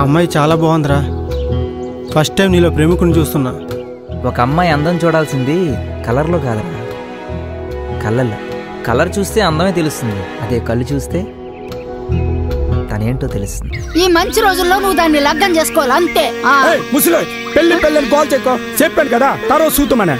అమ్మాయి చాలా బాగుందిరా ఫస్ట్ టైం నీలో ప్రేమికుని చూస్తున్నా ఒక అమ్మాయి అందం చూడాల్సింది కలర్లో కాదరా కళ్ళల్లో కలర్ చూస్తే అందమే తెలుస్తుంది అదే కళ్ళు చూస్తే తనేంటో తెలుస్తుంది ఈ మంచి రోజుల్లో నువ్వు దాన్ని లగ్గం చేసుకోవాలి అంతే ఆ. ముసలి పెళ్లి పెళ్ళని కాల్ చెక్కో చెప్పాను కదా తర్వాత సూతమనే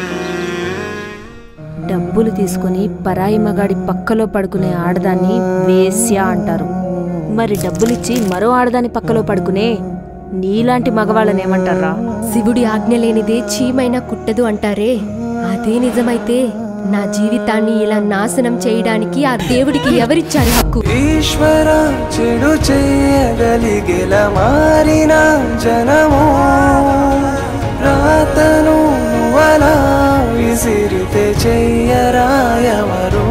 డబ్బులు తీసుకుని పరాయి మగాడి పక్కలో పడుకునే ఆడదాన్ని వేశ్య అంటారు మరి డబ్బులిచ్చి మరో ఆడదాని పక్కలో పడుకునే నీలాంటి మగవాళ్ళని ఏమంటారా శివుడి ఆజ్ఞ లేనిదే చీమైనా కుట్టదు అంటారే అదే నిజమైతే నా జీవితాన్ని ఇలా నాశనం చేయడానికి ఆ దేవుడికి ఎవరిచ్చారు హక్కు ఈశ్వర చెడు చేయగలిగెల మారిన జనము రాతను నువ్వలా విసిరితే చెయ్యరాయవరు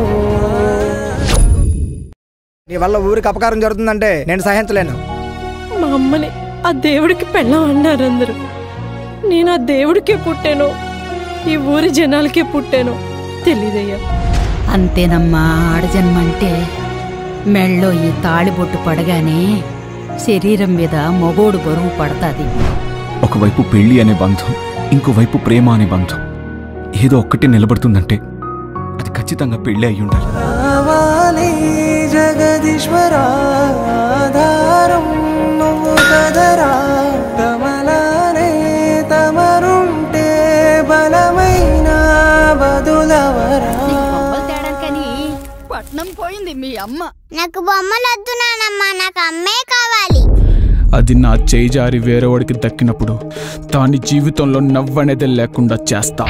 నీ వల్ల ఊరికి అపకారం జరుగుతుందంటే నేను సహించలేను మా అమ్మని ఆ దేవుడికి పెళ్ళం అన్నారు అందరూ నేను ఆ దేవుడికే పుట్టాను ఈ ఊరి జనాలకే పుట్టాను తెలీదయ్యా అంతేనమ్మా ఆడజన్మంటే మెళ్ళో ఈ తాళిబొట్టు పడగానే శరీరం మీద మొగోడు బరువు పడతాది ఒకవైపు పెళ్లి అనే బంధం ఇంకోవైపు ప్రేమ అనే బంధం ఏదో ఒక్కటి నిలబడుతుందంటే అది ఖచ్చితంగా పెళ్లి అయి ఉండాలి రావాలి జగదీశ్వర ఆధారం నువ్వు కదరా కమలానే తమరుంటే బలమైన బదులవరా బొమ్మలు తేడానికని పట్నం పోయింది మీ అమ్మ నాకు బొమ్మలు వద్దు నానమ్మా నాకు అమ్మే కావాలి అది నా చేయి జారి వేరేవాడికి దక్కినప్పుడు దాని జీవితంలో నవ్వనేదే లేకుండా చేస్తా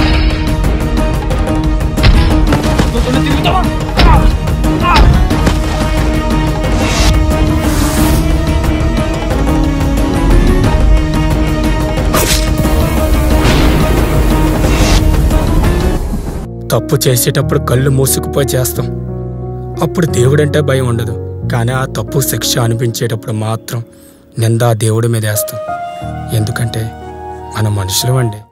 తప్పు చేసేటప్పుడు కళ్ళు మూసుకుపోయి చేస్తాం అప్పుడు దేవుడంటే భయం ఉండదు కానీ ఆ తప్పు శిక్ష అనిపించేటప్పుడు మాత్రం నిందా దేవుడి మీద వేస్తాం ఎందుకంటే మన మనుషులు అండి